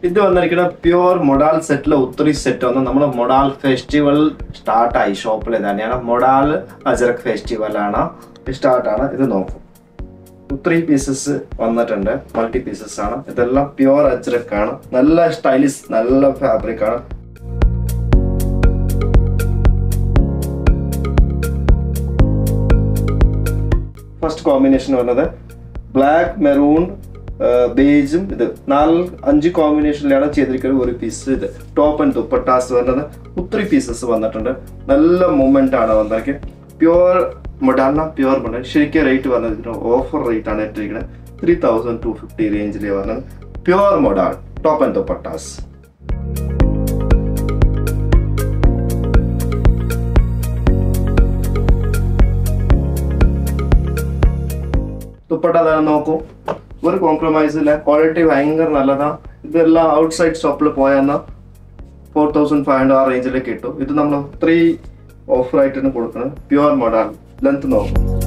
ഇത് വന്നിരിക്കുന്ന pure modal സെറ്റിലെ ഒത്തിരി സെറ്റ് വന്ന് നമ്മൾ മൊഡാൽ ഫെസ്റ്റിവൽ സ്റ്റാർട്ടായി ഷോപ്പിൽ തന്നെയാണ് മൊഡാൽ അജറക് ഫെസ്റ്റിവലാണ് സ്റ്റാർട്ടാണ് ഇത് നോക്കും ഒത്തിരി പീസസ് വന്നിട്ടുണ്ട് മൾട്ടി പീസസ് ആണ് ഇതെല്ലാം പ്യുവർ അജ്രക് ആണ് നല്ല സ്റ്റൈലിഷ് നല്ല ഫാബ്രിക് ആണ് ഫസ്റ്റ് കോമ്പിനേഷൻ വന്നത് ബ്ലാക്ക് മെറൂൺ ബേജും ഇത് നാല് അഞ്ച് കോമ്പിനേഷനിലാണ് ചെയ്തിരിക്കുന്നത് ഒരു പീസ് ഇത് ടോപ്പ് ആൻഡ് ദുപ്പട്ടാസ് വന്നത് ഒത്തിരി പീസസ് വന്നിട്ടുണ്ട് നല്ല മൂവ്മെന്റ് ആണ് വന്നിരിക്കുന്നത് പ്യുവർ മൊഡാർണ പ്യുവർ മൊഡാൻ ശരിക്കും റേറ്റ് വന്നത് ഓഫർ റേറ്റ് ആണ് ഇട്ടിരിക്കുന്നത് ത്രീ തൗസൻഡ് ടു ഫിഫ്റ്റി റേഞ്ചിൽ വന്നത് pure modal top and dupattas dupatta തന്നെ നോക്കൂ ഒരു കോംപ്രമൈസ് ഇല്ല ക്വാളിറ്റി ഭയങ്കര നല്ലതാ ഇതെല്ലാം ഔട്ട്സൈഡ് ഷോപ്പിൽ പോയെന്നാൽ ഫോർ തൗസൻഡ് ഫൈവ് ഹൺഡ്രഡ് ആ റേഞ്ചിലേക്ക് കിട്ടും ഇത് നമ്മൾ ത്രീ ഓഫർ ആയിട്ടാണ് കൊടുക്കുന്നത് പ്യുവർ മോഡൽ ലെങ്ത് നോക്കും